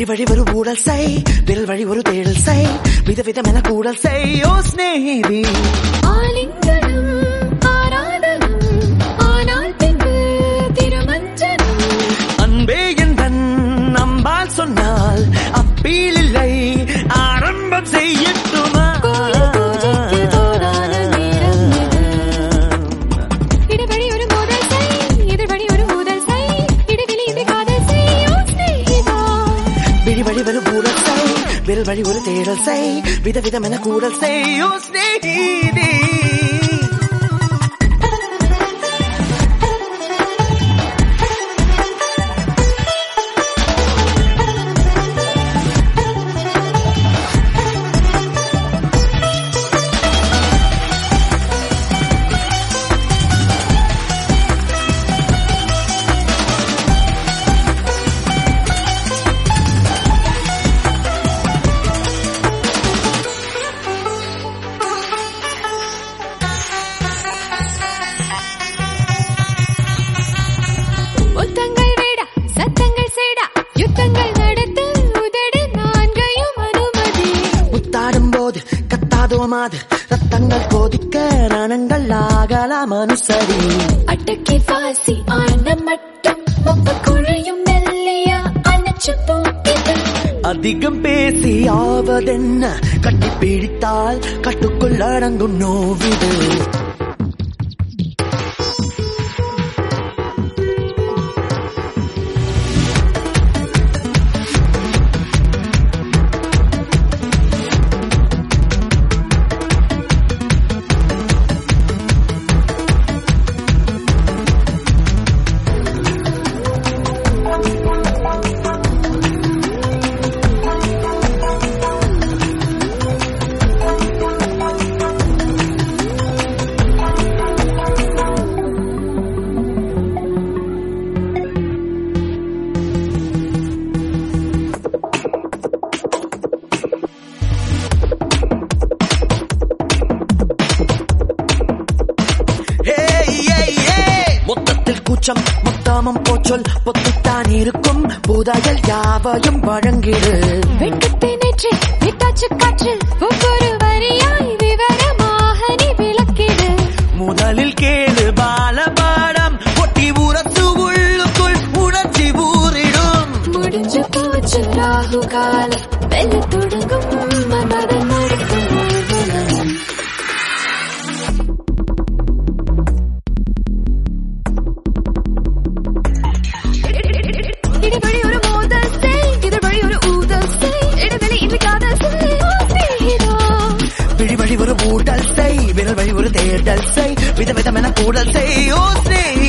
வழி ஒரு ஊடல் செய் விரல் வழி ஒரு தேடல் செய் விதவிதமென கூடல் செய் ஓ ஸ்நேகிதி ஆலிங்கனம் ஆராதனம் ஆனால் பின்பு திருமஞ்சனம் அன்பே எந்தன் நம்பால் சொன்னால் அப்பீல் இல்லை ஆரம்பம் செய்யட்டுமா கோயில் பூஜைக்கு போதாத நேரம் இது. இடவழி ஒரு மோதல் செய் எதிர்வழி ஒரு மோதல் செய் இடைவெளி இது காதல் செய் ஓ சிநேகிதா விழி வழி ஒரு ஊடல் செய் விரல் வழி ஒரு தேடல் செய் விதவிதமென கூடல் செய் ஓ ஸ்நேகிதி முத்தங்கள் வேடா சத்தங்கள் சேடா யுத்தங்கள் நடத்த உதடு நான்கையும் அனுமதி முத்தாடும் போது கத்தாதோ மாது ரத்தங்கள் கோதிக்க ரணங்கள் ஆகலாம் அனுசரி அட்டக்கி வாசி ஆன மட்டும் ஒப்பு குழையும் மெல்லையா அணைச்சு போட்டிது அதிகம் பேசி ஆவதென்ன கட்டி பிடித்தால் கட்டுக்குள் அடங்கும் நோவிது ஏய், ஏய், ஏய். மொத்தத்தில் கூச்சம் மொத்தமும் போச்சொல் பொத்தித்தான் இருக்கும் புதையல் யாவையும் வழங்கிடு வெட்கத்தை நேற்று விட்டாச்சு காற்றில் ஒவ்வொரு வரியாய் விவரமாக நீ விளக்கிடு முதலில் கேளு பாலபாடம் ஒட்டி உரசு உள்ளுக்குள் உணர்ச்சி ஊறிடும் முடிஞ்சு போச்சு ராகு காலம் வெல்ல தொடங்கும் மனதன் நடக்கும் ஊர்வலம். இடைவெளி ஒரு மோதல் செய் எதிர்வழி ஒரு ஊதல் செய் இடைவெளி இது காதல் செய் ஓ சிநேகிதா. பிடி வழி ஒரு ஊடல் செய் விரல் வழி ஒரு தேடல் செய் விதவிதமென கூடல் செய் ஓ ஸ்நேகிதி